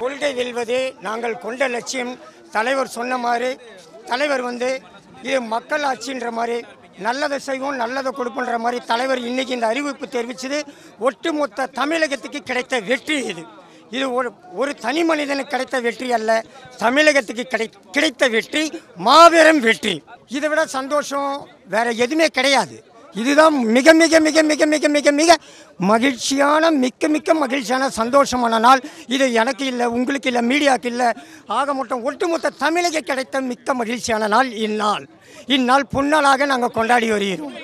கொள்கை வெல்வது நாங்கள் கொண்ட லட்சியம் தலைவர் சொன்ன மாதிரி தலைவர் வந்து இது மக்கள் ஆட்சின்ற மாதிரி நல்லதை செய்வோம் நல்லதை கொடுப்போன்ற மாதிரி தலைவர் இன்னைக்கு இந்த அறிவிப்பு தெரிவிச்சது ஒட்டுமொத்த தமிழகத்துக்கு கிடைத்த வெற்றி இது இது ஒரு ஒரு தனி மனிதனுக்கு கிடைத்த வெற்றி அல்ல தமிழகத்துக்கு கிடை கிடைத்த வெற்றி மாபெரும் வெற்றி இதை விட சந்தோஷம் வேற எதுவுமே கிடையாது இதுதான் மிக மிக மிக மிக மிக மிக மிக மகிழ்ச்சியான மிக்க மிக்க மகிழ்ச்சியான சந்தோஷமான நாள் இது எனக்கு இல்லை உங்களுக்கு இல்லை மீடியாவுக்கு இல்லை ஆக மொத்தம் ஒட்டுமொத்த தமிழக கிடைத்த மிக்க மகிழ்ச்சியான நாள் இந்நாள் இந்நாள் பொன்னாளாக நாங்கள் கொண்டாடி வருகிறோம்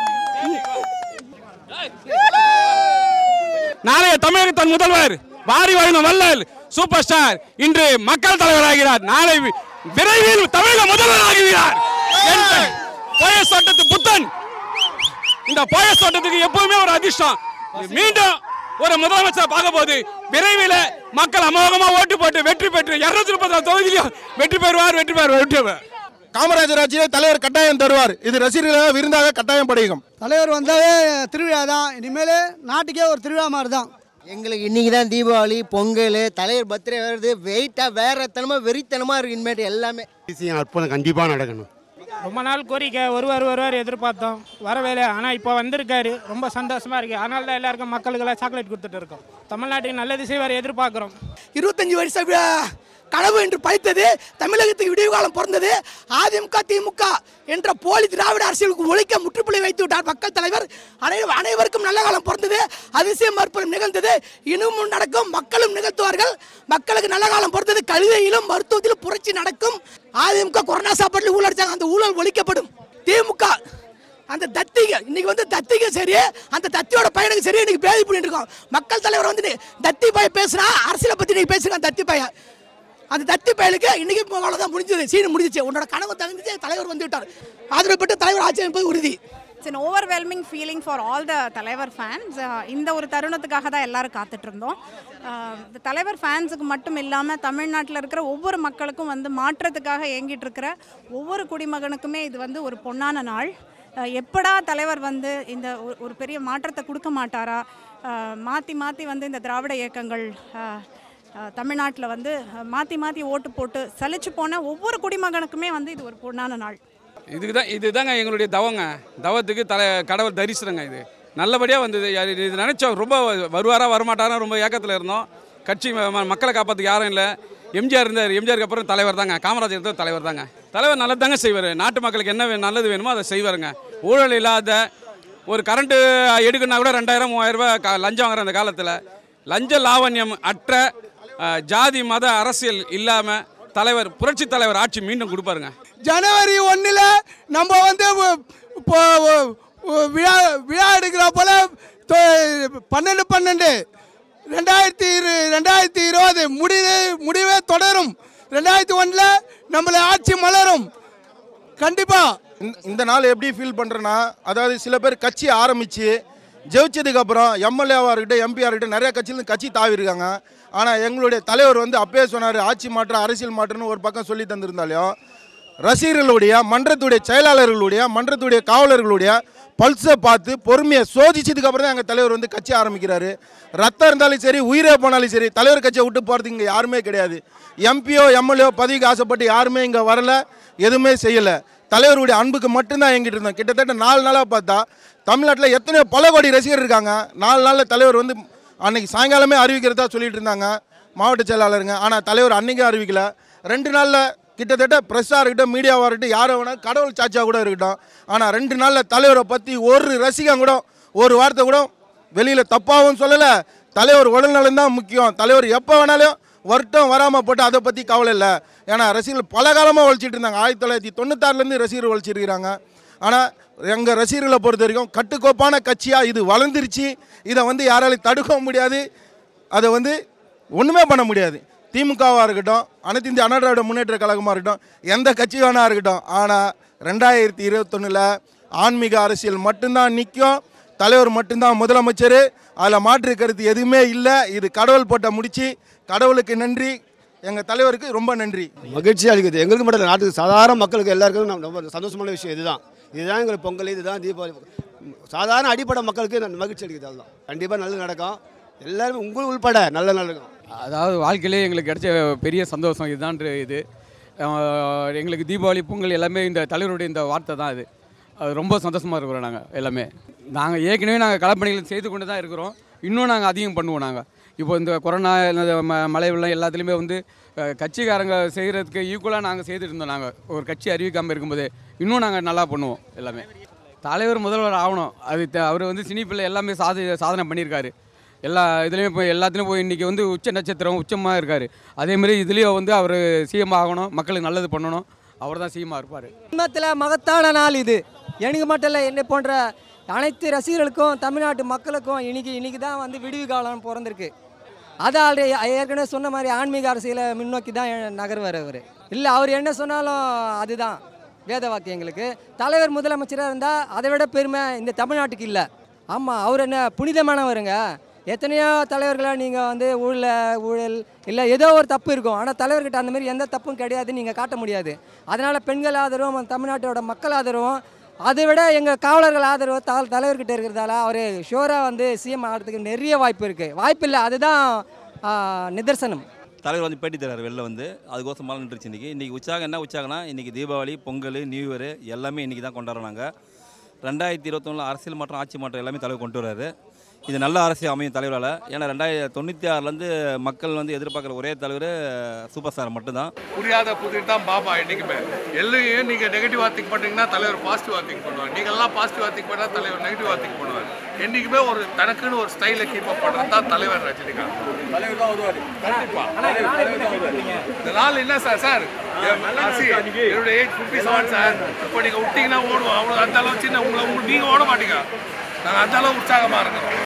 நாளைய தமிழகத்தின் முதல்வர் வாரி வாழ்ந்த வள்ளல் சூப்பர் ஸ்டார் இன்று மக்கள் தலைவராகிறார் நாளை வி- விரைவில் தமிழக முதல்வர் ஆகிறார் போய சட்டத்து புத்தன் இந்த போய சட்டத்துக்கு எப்பவுமே ஒரு அதிர்ஷ்டம் மீண்டும் ஒரு முதலமைச்சர் பார்க்க போது விரைவில் மக்கள் அமோகமா ஓட்டு போட்டு வெற்றி பெற்று இருநூத்தி முப்பத்தாறு தொகுதியிலும் வெற்றி பெறுவார் வெற்றி பெறுவார் வெற்றி பெறுவார் காமராஜர் ஆட்சியிலே தலைவர் கட்டாயம் தருவார் இது ரசிகர்களாக விருந்தாக கட்டாயம் படைக்கும் தலைவர் வந்தாலே திருவிழா தான் இனிமேல் நாட்டுக்கே ஒரு திருவிழா மாதிரி தான் எங்களுக்கு இன்னைக்கு தான் தீபாவளி பொங்கல் தலைவர் பர்த்டே வருது வெயிட்டாக வேற தனமாக வெறித்தனமாக இருக்கு இனிமேட்டு எல்லாமே அற்புதம் கண்டிப்பாக நடக்கணும் ரொம்ப நாள் கோரிக்கை வருவார் வருவார் எதிர்பார்த்தோம் வரவேல ஆனால் இப்போ வந்திருக்காரு ரொம்ப சந்தோஷமா இருக்கு அதனால தான் எல்லாருக்கும் மக்களுக்கெல்லாம் சாக்லேட் கொடுத்துட்டு இருக்கோம் தமிழ்நாட்டுக்கு நல்லது செய்வார் எதிர்பார்க்குறோம் இருபத்தஞ்சு வருஷம் வி- கனவு என்று பழித்தது தமிழகத்துக்கு விடிவு காலம் பிறந்தது அதிமுக திமுக என்ற போலி திராவிட அரசியலுக்கு ஒழிக்க முற்றுப்புள்ளி வைத்து விட்டார் மக்கள் தலைவர் அனை அனைவருக்கும் நல்ல காலம் பிறந்தது அதிசயம் அற்புதம் நிகழ்ந்தது இன்னமும் நடக்கும் மக்களும் நிகழ்த்துவார்கள் மக்களுக்கு நல்ல காலம் பிறந்தது கல்வியிலும் மருத்துவத்திலும் புரட்சி நடக்கும் அதிமுக கொரோனா சாப்பாட்டில் ஊழல் அந்த ஊழல் ஒழிக்கப்படும் திமுக அந்த தத்திக இன்னைக்கு வந்து தத்திக சரி அந்த தத்தியோட பையனுக்கு சரி இன்னைக்கு பேதி பண்ணிட்டு இருக்கோம் மக்கள் தலைவர் வந்து நீ- தத்தி பைய பேசுனா அரசியலை பத்தி நீ பேசுறான் தத்தி பையன் அந்த தத்தி பயலுக்கு இன்னைக்கு அவ்வளவுதான் முடிஞ்சது சீனு முடிஞ்சிச்சு உன்னோட கனவு தகுந்துச்சு தலைவர் வந்து விட்டார் ஆதரவு பெற்று தலைவர் ஆட்சி அமைப்பது உறுதி it's an overwhelming feeling for all the Thalaivar fans இந்த ஒரு தருணத்துக்காக தான் எல்லாரும் காத்துட்டு இருந்தோம் அஹ், இந்த தலைவர் ஃபேன்ஸுக்கு மட்டும் இல்லாமல் தமிழ்நாட்டில் இருக்கிற ஒவ்வொரு மக்களுக்கும் வந்து மாற்றத்துக்காக ஏங்கிட்டு இருக்கிற ஒவ்வொரு குடிமகனுக்குமே இது வந்து ஒரு பொன்னான நாள் அஹ், எப்படா தலைவர் வந்து இந்த ஒரு- ஒரு பெரிய மாற்றத்தை கொடுக்க மாட்டாரா மாற்றி மாற்றி வந்து இந்த திராவிட இயக்கங்கள் தமிழ்நாட்டில் வந்து மாற்றி மாற்றி ஓட்டு போட்டு சலிச்சு போன ஒவ்வொரு குடிமகனுக்குமே வந்து இது ஒரு பொன்னான நாள் இதுக்கு தான் இதுதாங்க எங்களுடைய தவங்க தவத்துக்கு தலை கடவுள் தரிசனங்க இது நல்லபடியாக வந்தது யார் இது இது நினச்சோம் ரொம்ப வருவாரா வரமாட்டாரா ரொம்ப ஏக்கத்தில் இருந்தோம் கட்சி ம- ம- மக்களை காப்பாற்றுக்கு யாரும் இல்லை எம்ஜிஆர் இருந்தார் எம்ஜிஆருக்கு அப்புறம் தலைவர் தாங்க காமராஜர் இருந்தார் தலைவர் தாங்க தலைவர் நல்லது தாங்க செய்வார் நாட்டு மக்களுக்கு என்ன வே- நல்லது வேணுமோ அதை செய்வாருங்க ஊழல் இல்லாத ஒரு கரண்ட்டு எடுக்கணும்னா கூட ரெண்டாயிரம் மூவாயிரம் ரூபாய் க- லஞ்சம் வாங்குற அந்த காலத்தில் லஞ்ச லாவண்யம் அற்ற அஹ், ஜாதி மத அரசியல் இல்லாமல் தலைவர் புரட்சி தலைவர் ஆட்சி மீண்டும் கொடுப்பாருங்க ஜனவரி ஒன்றில் நம்ம வந்து ஒ- இப்போ ஒ- ஒ- விழா விழா எடுக்கிற போல தொ- பன்னெண்டு பன்னெண்டு ரெண்டாயிரத்தி இரு ரெண்டாயிரத்தி இருபது முடிவு முடிவே தொடரும் ரெண்டாயிரத்தி ஒன்றில் நம்மளை ஆட்சி மலரும் கண்டிப்பாக இந்த- இந்த நாள் எப்படி ஃபீல் பண்ணுறேன்னா அதாவது சில பேர் கட்சி ஆரம்பித்து ஜெயிச்சதுக்கு அப்புறம் எம்எல்ஏவாக இருக்கட்டும் எம்பியாக இருக்கட்டும் நிறைய கட்சியிலேருந்து கட்சி தாவி இருக்காங்க ஆனால் எங்களுடைய தலைவர் வந்து அப்பயே சொன்னார் ஆட்சி மாற்றம் அரசியல் மாற்றம்னு ஒரு பக்கம் சொல்லி தந்திருந்தாலையும் ரசிகர்களுடைய மன்றத்துடைய செயலாளர்களுடைய மன்றத்துடைய காவலர்களுடைய பல்ஸை பார்த்து பொறுமையை சோதிச்சதுக்கு அப்புறம் தான் எங்கள் தலைவர் வந்து கட்சி ஆரம்பிக்கிறாரு ரத்தம் இருந்தாலும் சரி உயிரே போனாலும் சரி தலைவர் கட்சியை விட்டு போகிறதுக்கு இங்கே யாருமே கிடையாது எம்பியோ எம்எல்ஏ பதவிக்கு ஆசைப்பட்டு யாருமே இங்கே வரல எதுவுமே செய்யலை தலைவருடைய அன்புக்கு மட்டும்தான் எங்கிட்டு இருந்தோம் கிட்டத்தட்ட நாலு நாளாக பார்த்தா தமிழ்நாட்டில் எத்தனையோ பல கோடி ரசிகர் இருக்காங்க நாலு நாளில் தலைவர் வந்து அன்னைக்கு சாயங்காலமே அறிவிக்கிறதா சொல்லிட்டு இருந்தாங்க மாவட்ட செயலாளருங்க ஆனால் தலைவர் அன்னைக்கும் அறிவிக்கல ரெண்டு நாளில் கிட்டத்தட்ட ப்ரெஸ்ஸாக இருக்கட்டும் மீடியாவாக இருக்கட்டும் யாரை வேணால் கடவுள் சாட்சியாக கூட இருக்கட்டும் ஆனால் ரெண்டு நாளில் தலைவரை பற்றி ஒரு ரசிகன் கூட ஒரு வார்த்தை கூட வெளியில் தப்பாகவும் சொல்லலை தலைவர் உடல்நலம் தான் முக்கியம் தலைவர் எப்போ வேணாலும் வரட்டும் வராமல் போட்டு அதை பற்றி கவலை இல்லை ஏன்னா ரசிகர்கள் பல காலமாக உழைச்சிட்டு இருந்தாங்க ஆயிரத்தி தொள்ளாயிரத்தி தொண்ணூத்தாறுலேருந்து ரசிகர் உழைச்சிருக்கிறாங்க ஆனால் எங்கள் ரசிகர்களை பொறுத்த வரைக்கும் கட்டுக்கோப்பான கட்சியாக இது வளர்ந்துருச்சு இதை வந்து யாராலையும் தடுக்கவும் முடியாது அதை வந்து ஒன்றுமே பண்ண முடியாது திமுகவாக இருக்கட்டும் அனைத்து இந்திய அண்ணா திராவிட முன்னேற்ற கழகமாக இருக்கட்டும் எந்த கட்சி வேணா இருக்கட்டும் ஆனால் ரெண்டாயிரத்தி இருபத்தொன்னில் ஆன்மீக அரசியல் மட்டும்தான் நிற்கும் தலைவர் மட்டும்தான் முதலமைச்சர் அதில் மாற்று கருத்து எதுவுமே இல்லை இது கடவுள் போட்ட முடிச்சு கடவுளுக்கு நன்றி எங்கள் தலைவருக்கு ரொம்ப நன்றி மகிழ்ச்சி அளிக்குது எங்களுக்கு மட்டும் இல்லை நாட்டுக்கு சாதாரண மக்களுக்கு எல்லாருக்கும் நம்ம ரொம்ப சந்தோஷமான விஷயம் இதுதான் இதுதான் எங்களுக்கு பொங்கல் இதுதான் தீபாவளி சாதாரண அடிப்படை மக்களுக்கு நான் மகிழ்ச்சி அளிக்குது அதுதான் கண்டிப்பாக நல்லது நடக்கும் எல்லாருமே உங்களுக்கு உள்பட நல்ல நடக்கும் அதாவது வாழ்க்கையிலே எங்களுக்கு கிடைச்ச பெரிய சந்தோஷம் இதுதான்ற இது அஹ் எங்களுக்கு தீபாவளி பொங்கல் எல்லாமே இந்த தலைவருடைய இந்த வார்த்தை தான் இது அது ரொம்ப சந்தோஷமாக இருக்கிறோம் நாங்கள் எல்லாமே நாங்கள் ஏற்கனவே நாங்கள் களப்பணிகள் செய்து கொண்டு தான் இருக்கிறோம் இன்னும் நாங்கள் அதிகம் பண்ணுவோம் நாங்கள் இப்போ இந்த கொரோனா இந்த ம- மழை வெள்ளம் எல்லாத்துலேயுமே வந்து அஹ், கட்சிக்காரங்க செய்கிறதுக்கு ஈக்குவலாக நாங்கள் செய்துட்டு இருந்தோம் நாங்கள் ஒரு கட்சி அறிவிக்காமல் இருக்கும்போது இன்னும் நாங்கள் நல்லா பண்ணுவோம் எல்லாமே தலைவர் முதல்வர் ஆகணும் அது த- அவர் வந்து சினி பிள்ளை எல்லாமே சாதி சாதனை பண்ணியிருக்காரு எல்லா இதுலேயும் போய் எல்லாத்துலேயும் போய் இன்றைக்கி வந்து உச்ச நட்சத்திரம் உச்சமாக இருக்கார் அதேமாரி இதுலேயும் வந்து அவர் சிஎம் ஆகணும் மக்களுக்கு நல்லது பண்ணணும் அவர் தான் சிஎம்மாக இருப்பார் குடும்பத்தில் மகத்தான நாள் இது எனக்கு மட்டும் இல்லை என்னை போன்ற அனைத்து ரசிகர்களுக்கும் தமிழ்நாட்டு மக்களுக்கும் இன்னைக்கு இன்னைக்கு தான் வந்து விடுவி காலம் பிறந்திருக்கு அது ஆல்ரெடி ஏற்கனவே சொன்ன மாதிரி ஆன்மீக அரசியலை முன்னோக்கி தான் நகர்வார் அவர் இல்லை அவர் என்ன சொன்னாலும் அதுதான் வேத வாக்கியங்களுக்கு தலைவர் முதலமைச்சராக இருந்தால் அதை விட பெருமை இந்த தமிழ்நாட்டுக்கு இல்லை ஆமாம் அவர் என்ன புனிதமானவருங்க எத்தனையோ தலைவர்களை நீங்கள் வந்து ஊழல ஊழல் இல்லை ஏதோ ஒரு தப்பு இருக்கும் ஆனால் தலைவர்கிட்ட அந்த மாதிரி எந்த தப்பும் கிடையாதுன்னு நீங்கள் காட்ட முடியாது அதனால் பெண்கள் ஆதரவும் தமிழ்நாட்டோட மக்கள் ஆதரவும் அதை விட எங்கள் காவலர்கள் ஆதரவு த தலைவர்கிட்ட இருக்கிறதால அவர் ஷோராக வந்து சிஎம் ஆகிறதுக்கு நிறைய வாய்ப்பு இருக்குது வாய்ப்பு இல்லை அதுதான் ஆ, நிதர்சனம் தலைவர் வந்து பேட்டி தராரு வெளில வந்து அதுக்கோசம் மழை நின்றுச்சு இன்றைக்கி இன்றைக்கி உற்சாகம் என்ன உற்சாகம்னா இன்றைக்கி தீபாவளி பொங்கல் நியூ இயர் எல்லாமே இன்றைக்கி தான் கொண்டாடுறோம் நாங்கள் ரெண்டாயிரத்தி இருபத்தொன்னில் அரசியல் மாற்றம் ஆட்சி மாற்றம் எல்லாமே தலைவர் கொண்டு வராரு இது நல்ல அரசியல் அமையும் தலைவரால் ஏன்னா ரெண்டாயிரத்தி தொண்ணூற்றி ஆறுலேருந்து மக்கள் வந்து எதிர்பார்க்குற ஒரே தலைவர் சூப்பர் ஸ்டார் மட்டும்தான் புரியாத புதிர் தான் பாபா என்றைக்குமே எல்லையும் நீங்கள் நெகட்டிவாக திங்க் பண்ணுறீங்கன்னா தலைவர் பாசிட்டிவாக திங்க் பண்ணுவார் நீங்கள்லாம் பாசிட்டிவாக திங்க் பண்ணால் தலைவர் நெகட்டிவாக திங்க் பண்ணுவார் என்றைக்குமே ஒரு தனக்குன்னு ஒரு ஸ்டைலை கீப் அப் பண்ணுறது தான் தலைவர் ரஜினிகாந்த் தலைவர் தான் வருவார் இந்த நாள் என்ன சார் சார் என்னுடைய ஏஜ் ஃபிஃப்டி செவன் சார் இப்போ நீங்கள் விட்டீங்கன்னா ஓடுவோம் அவ்வளோ அந்த அளவு சின்ன உங்களை உங்களுக்கு நீங்கள் ஓட மாட்டீங்க நாங்கள் அந்த அளவு உற்சாகமாக இருக்கிறோம்